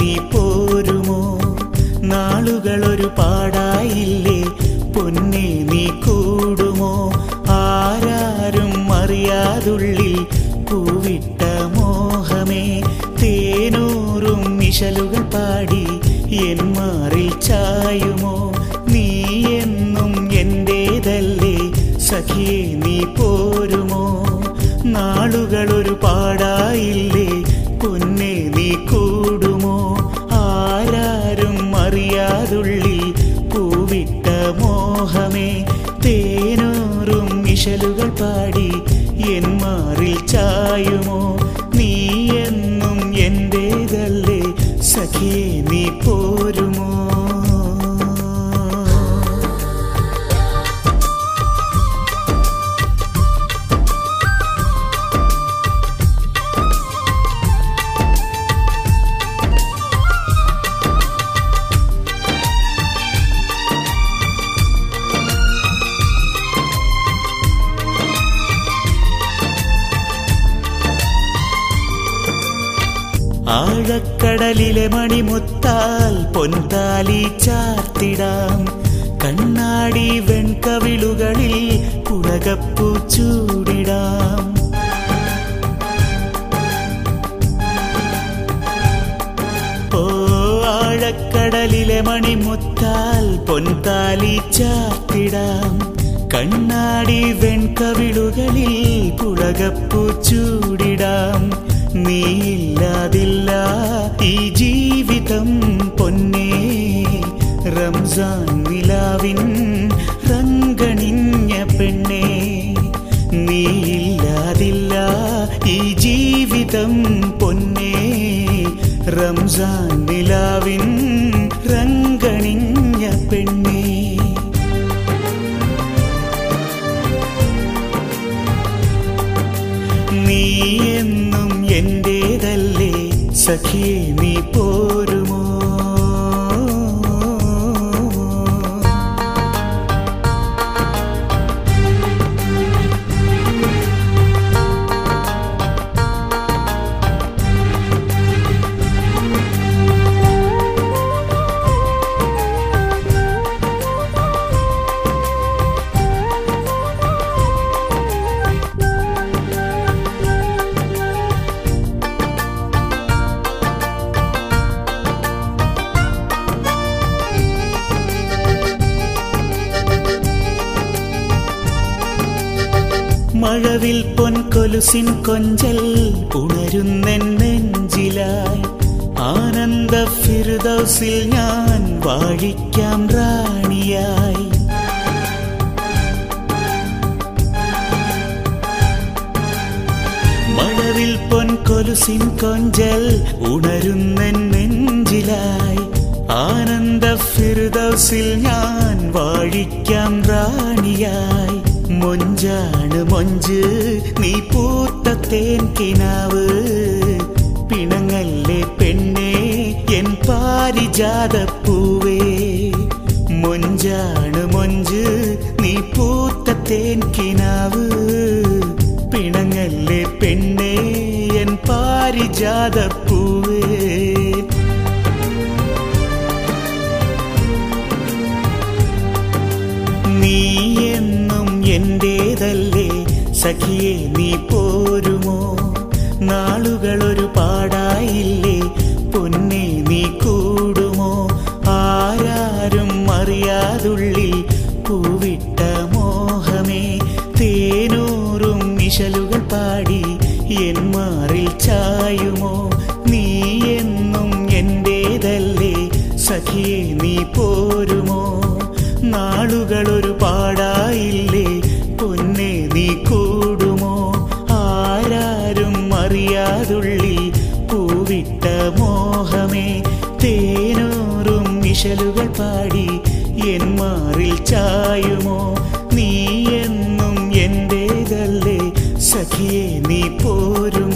നീ പോരുമോ നാളുകളൊരു പാടായില്ലേ പൊന്നെ നീ കൂടുമോ ആരാരും അറിയാതുള്ളിൽ പൂവിട്ട മോഹമേ തേനൂറും നിശലുകൾ പാടി എൻ മാറിൽ ചായുമോ നീ എന്നും എന്റേതല്ലേ സഖിയെ നീ പോരുമോ നാളുകളൊരു പാടായില്ലേ പൊന്നെ നീ കൂടുമോ ആരാരും അറിയാതുള്ളിൽ പൂവിട്ട മോഹമേ തേനൂറും നിശലുകൾ പാടി എൻ മാറിൽ ചായുമോ നീ എന്നും എന്റേതല്ലേ സഖിയെ നീ പോരുമോ ആഴക്കടലിലെ മണിമുത്താൽ പൊൻതാലി ചാർത്തിടാം കണ്ണാടി വെൺകവിളുകളിൽ പുളകപ്പൂ ചൂടിടാം ഓ ആഴക്കടലിലെ മണിമുത്താൽ പൊൻതാലി ചാർത്തിടാം കണ്ണാടി വെൺകവിളുകളിൽ പുളകപ്പൂ ചൂടിടാം നീയില്ലാതില്ല ഈ ജീവിതം പൊന്നേ റംസാൻ നിലാവിൻ റങ്കണിഞ്ഞ പെണ്ണേ നീയില്ലാതില്ല ഈ ജീവിതം പൊന്നേ റംസാൻ നിലാവിൻ റങ്കണിഞ്ഞ പെണ്ണേ നീ എന്നും എന്റേതല്ലേ സഖിയെ നീ പോരുമോ മഴവിൽ പൊൻകൊലുസിൻ കൊഞ്ചൽ ഉണരുന്നെൻ നെഞ്ചിലായി ആനന്ദ ഫിർദൗസിൽ ഞാൻ വാഴിക്കാം റാണിയായി മഴവിൽ പൊൻകൊലുസിൻ കൊഞ്ചൽ ഉണരുന്നെൻ നെഞ്ചിലായി ആനന്ദ ഫിർദൗസിൽ ഞാൻ വാഴിക്കാം റാണിയായി മൊഞ്ചാണ് മൊഞ്ച് നീ പൂത്ത തേൻ കിനാവ് പിണങ്ങല്ലേ പെണ്ണേ എൻ പാരിജാത പൂവേ മൊഞ്ചാണ് മൊഞ്ച് നീ പൂത്ത തേൻ കിനാവ് പിണങ്ങല്ലേ പെണ്ണേ എൻ പാരിജാത പൂവേ നീ എന്നും എന്റേതല്ലേ സഖിയെ നീ പോരുമോ നാളുകളൊരു പാടായില്ലേ പൊന്നെ നീ കൂടുമോ ആരാരും അറിയാതുള്ളിൽ പൂവിട്ട മോഹമേ തേനൂറും നിശലുകൾ പാടി എൻ മാറിൽ ചായുമോ നീ എന്നും എന്റേതല്ലേ സഖിയെ നീ പോരുമോ നാളുകളൊരു പാടായില്ലേ പൊന്നെ നീ കൂടുമോ ആരാരും അറിയാതുള്ളിൽ പൂവിട്ട മോഹമേ തേനൂറും നിശലുകൾ പാടി എൻ മാറിൽ ചായുമോ നീ എന്നും എന്റേതല്ലേ സഖിയെ നീ പോരും